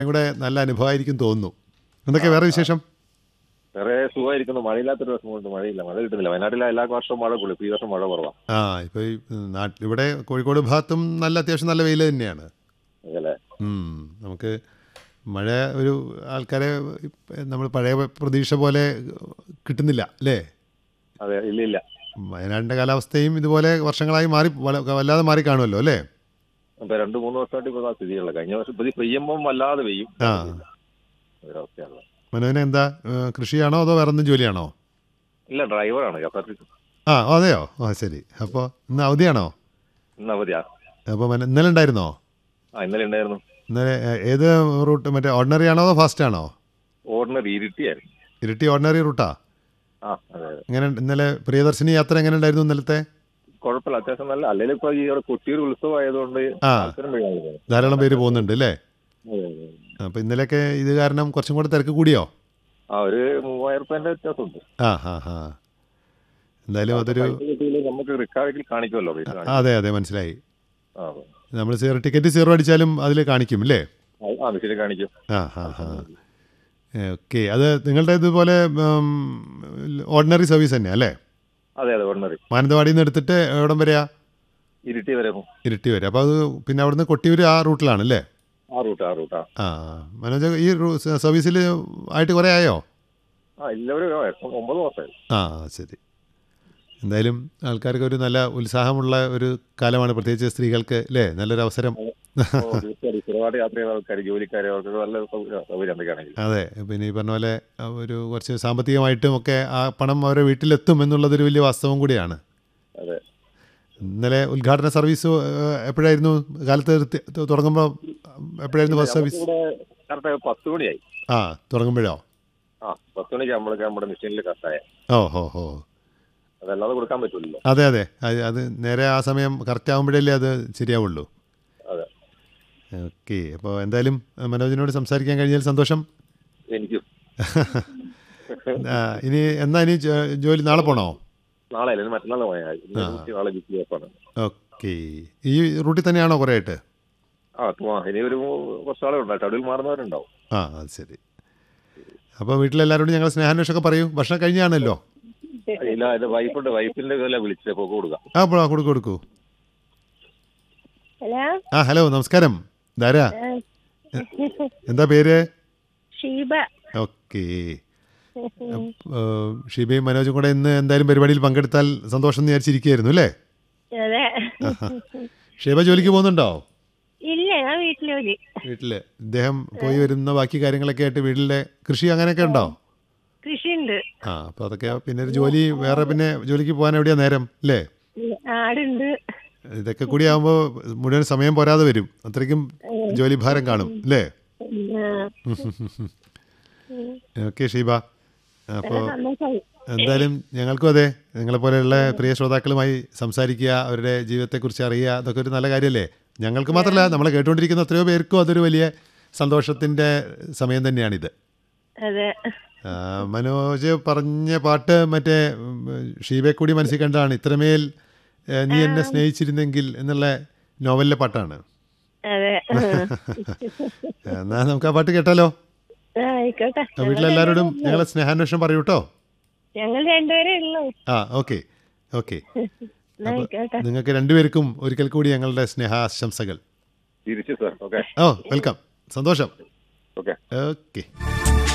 കൂടെ നല്ല അനുഭവമായിരിക്കും തോന്നുന്നു എന്തൊക്കെ വേറെ വിശേഷം വേറെ സുഖമായിരിക്കുന്നു മഴയില്ലാത്തൊരു ദിവസം കൊണ്ട് മഴയില്ല മഴ കിട്ടുന്നില്ല വയനാട്ടിലെ എല്ലാ വർഷവും മഴ കൊള്ളു ഈ വർഷം മഴ കുറവാണ് ആ ഇപ്പോൾ ഈ നാട്ടിൽ ഇവിടെ കോഴിക്കോട് ഭാഗത്തും നല്ല അത്യാവശ്യം നല്ല വെയിൽ തന്നെയാണ് അതല്ലേ ഉം, നമുക്ക് മഴ ഒരു ആൾക്കാരെ നമ്മൾ പഴയ പ്രതീക്ഷ പോലെ കിട്ടുന്നില്ല അല്ലേ അതെ ഇല്ല ഇല്ല വയനാടിൻ്റെ കാലാവസ്ഥയും ഇതുപോലെ വർഷങ്ങളായി മാറി വല- വല്ലാതെ മാറി കാണുമല്ലോ അല്ലേ ഇപ്പൊ രണ്ടു മൂന്ന് വർഷമായിട്ട് ഇപ്പോൾ ആ സ്ഥിതിയുള്ള കഴിഞ്ഞ വർഷം ഇപ്പൊ ഇത് പെയ്യുമ്പം വല്ലാതെ പെയ്യും ആ ഒരവസ്ഥയാണ് മനോവിന് എന്താ ഏ, കൃഷിയാണോ അതോ വേറെ എന്തും ജോലിയാണോ ഇല്ല ഡ്രൈവറാണ് കപ്പാസിറ്റി ആ അതെയോ ആ ശരി അപ്പോൾ ഇന്ന് അവധിയാണോ ഇന്ന് അവധിയാ അപ്പോൾ മന ഇന്നലെ ഉണ്ടായിരുന്നോ ആ ഇന്നലെ ഉണ്ടായിരുന്നു ഇന്നലെ ഏ, ഏത് റൂട്ട് മറ്റേ ഓർഡിനറി ആണോ അതോ ഫാസ്റ്റ് ആണോ ഓർഡിനറി ഇരുട്ടിയായിരുന്നു ഇരട്ടി ഓർഡിനറി റൂട്ടാ ആ അതെ അതെ എങ്ങനെ ഇന്നലെ പ്രിയദർശിനി യാത്ര എങ്ങനെ ഉണ്ടായിരുന്നു ഇന്നലത്തെ കുഴപ്പമില്ല അത്യാവശ്യം നല്ല അല്ലെങ്കിൽ ഇപ്പൊ ഈ ഇവിടെ കൊട്ടിയൂർ ഉത്സവം ആയതുകൊണ്ട് ആ. ആൾക്കാരും പെയ്യാൻ പോകുന്നത്. ധാരാളം പേര് പോകുന്നുണ്ട് അല്ലേ അതെ, അതെ. അപ്പോൾ ഇന്നലെയൊക്കെ ഇത് കാരണം കുറച്ചും കൂടെ തിരക്ക് കൂടിയോ ആ ഒരു മൂവായിരം റുപ്യന്റെ വ്യത്യാസമുണ്ട് ആ ഹാ ഹാ എന്തായാലും അതൊരു പൈസ കിട്ടിയില്ലെങ്കിൽ നമുക്ക് റിക്കാർഡിൽ കാണിക്കുമല്ലോ പൈസ കാണിക്കും. അതെ അതെ മനസ്സിലായി ആ, അതെ. നമ്മൾ സീറോ ടിക്കറ്റ് സീറോ അടിച്ചാലും അതിൽ കാണിക്കും അല്ലേ ആ, ആ മെഷീനിൽ കാണിക്കും ആ ഹാ ഹാ ഓക്കെ അത് നിങ്ങളുടെ ഇതുപോലെ ഓർഡിനറി സർവീസ് തന്നെയാണ് അല്ലേ അതെ അതെ ഓർഡിനറി മാനന്തവാടിയിൽ നിന്ന് എടുത്തിട്ട് എവിടം വരെയാ ഇരുട്ടി വരെ പോകും ഇരിട്ടി വരെ അപ്പോൾ അത് പിന്നെ അവിടുന്ന് കൊട്ടിയൂർ ആ റൂട്ടിലാണ് അല്ലേ ആ റൂട്ട് ആ റൂട്ടാ ആ മനോജ് ഈ സർവീസിൽ ആയിട്ട് കുറേ ആയോ ആ ഇല്ല ഒരു എട്ട് ഒമ്പത് മാസമായി ആ ശരി എന്തായാലും ആൾക്കാർക്ക് ഒരു നല്ല ഉത്സാഹമുള്ള ഒരു കാലമാണ് പ്രത്യേകിച്ച് സ്ത്രീകൾക്ക് അല്ലേ നല്ലൊരു അവസരം ഓ, തീർച്ചയായും സ്ഥിരമായിട്ട് യാത്ര ചെയ്യുന്ന ആൾക്കാർ ജോലിക്കാരെ അവർക്ക് നല്ല സൗകര്യം സൗകര്യം എന്തൊക്കെയാണെങ്കിൽ അതെ പിന്നെ ഈ പറഞ്ഞ പോലെ ആ, ഒരു കുറച്ച് സാമ്പത്തികമായിട്ടും ഒക്കെ ആ പണം അവരുടെ വീട്ടിലെത്തും എന്നുള്ളതൊരു വലിയ വാസ്തവം കൂടിയാണ് അതെ ഇന്നലെ ഉദ്ഘാടന സർവീസ് ഏഹ്, എപ്പോഴായിരുന്നു കാലത്ത് നിർത്തി- തുടങ്ങുമ്പോൾ എപ്പോഴായിരുന്നു ബസ് സർവീസ് ഇവിടെ കറക്റ്റ് പത്ത് മണിയായി ആ തുടങ്ങുമ്പോഴോ ആ പത്ത് മണിക്ക് നമ്മളൊക്കെ നമ്മുടെ മെഷീനിൽ കറക്റ്റായ ഓ ഹോ ഹോ അതല്ലാതെ കൊടുക്കാൻ പറ്റില്ലല്ലോ അതെ അതെ അത് അത് നേരെ ആ സമയം കറക്റ്റ് ആകുമ്പോഴല്ലേ അത് ശരിയാവുള്ളൂ അതെ ഓക്കെ അപ്പോൾ എന്തായാലും ആ, മനോജിനോട് സംസാരിക്കാൻ കഴിഞ്ഞാൽ സന്തോഷം എനിക്കും ആ, ഇനി എന്നാ ഇനി ജോ- ജോലി നാളെ പോണോ നാളെ അല്ല ഇനി മറ്റന്നാൾ പോയാൽ ഇന്ന് ഡ്യൂട്ടി നാളെ ബിസി ഓഫാണ് ഓക്കെ ഈ റൂട്ടിൽ തന്നെയാണോ കുറേ ആയിട്ട് ആ തുവാ ഇനി ഒരു കുറച്ചാളെ ഉണ്ടാവും ഷെഡ്യൂൾ മാറുന്നവരുണ്ടാവും ആ അത് ശരി അപ്പോൾ വീട്ടിലെല്ലാവരോടും ഞങ്ങൾ സ്നേഹാന്വേഷമൊക്കെ പറയൂ ഭക്ഷണം കഴിഞ്ഞാണല്ലോ ഇല്ല എന്റെ വൈഫുണ്ട് വൈഫിന്റെ കയ്യില വിളിച്ചത് പോക്ക് കൊടുക്കാം ആ അപ്പോൾ കൊടുക്കൂ കൊടുക്കൂ ഹലോ ആ ഹലോ നമസ്കാരം ധാരാ എന്താ പേര് ഷീബ ഓക്കെ ഷിബയും മനോജും കൂടെ ഇന്ന് എന്തായാലും പരിപാടിയിൽ പങ്കെടുത്താൽ സന്തോഷം എന്ന് വിചാരിച്ചിരിക്കുകയായിരുന്നു അല്ലേ അതെ ഷീബ ജോലിക്ക് പോകുന്നുണ്ടോ ഇല്ല ഞാൻ വീട്ടിൽ ജോലി വീട്ടിൽ ഇദ്ദേഹം പോയി വരുന്ന ബാക്കി കാര്യങ്ങളൊക്കെ ആയിട്ട് വീട്ടിലെ കൃഷി അങ്ങനെയൊക്കെ ഉണ്ടോ കൃഷിയുണ്ട് ആ അപ്പോൾ അതൊക്കെ പിന്നെ ഒരു ജോലി വേറെ പിന്നെ ജോലിക്ക് പോകാൻ എവിടെയാ നേരം അല്ലേ ആടുണ്ട് ഇതൊക്കെ കൂടി ആകുമ്പോൾ മുഴുവൻ സമയം പോരാതെ വരും അത്രയ്ക്കും ജോലി ഭാരം കാണും അല്ലേ ആ, ഓക്കെ ഷീബ അപ്പോൾ സന്തോഷായി എന്തായാലും ഞങ്ങൾക്കും അതെ നിങ്ങളെപ്പോലെയുള്ള പ്രിയ ശ്രോതാക്കളുമായി സംസാരിക്കുക അവരുടെ ജീവിതത്തെക്കുറിച്ച് അറിയുക അതൊക്കെ ഒരു നല്ല കാര്യമല്ലേ ഞങ്ങൾക്ക് മാത്രമല്ല നമ്മളെ കേട്ടുകൊണ്ടിരിക്കുന്ന എത്രയോ പേർക്കും അതൊരു വലിയ സന്തോഷത്തിൻ്റെ സമയം തന്നെയാണിത് അതെ ആ, മനോജ് പറഞ്ഞ പാട്ട് മറ്റേ ഉം, ഷീബയെ കൂടി മനസ്സിൽ കണ്ടാണ് ഇത്രമേൽ ഏ, നീ എന്നെ സ്നേഹിച്ചിരുന്നെങ്കിൽ എന്നുള്ള നോവലിലെ പാട്ടാണ് അതെ എന്നാ നമുക്ക് ആ പാട്ട് കേട്ടാലോ ആ, ആയിക്കോട്ടെ ആ, വീട്ടിലെല്ലാവരോടും ഞങ്ങളെ സ്നേഹാന്വേഷണം പറയൂ കേട്ടോ ഞങ്ങൾ രണ്ടുപേരേ ഉള്ളൂ ആ ഓക്കെ ഓക്കെ എന്നാ ആയിക്കോട്ടെ നിങ്ങൾക്ക് രണ്ടുപേർക്കും ഒരിക്കൽ കൂടി ഞങ്ങളുടെ സ്നേഹാശംസകൾ തിരിച്ചു സാർ ഓക്കെ ഓ വെൽക്കം സന്തോഷം ഓക്കെ ഓക്കെ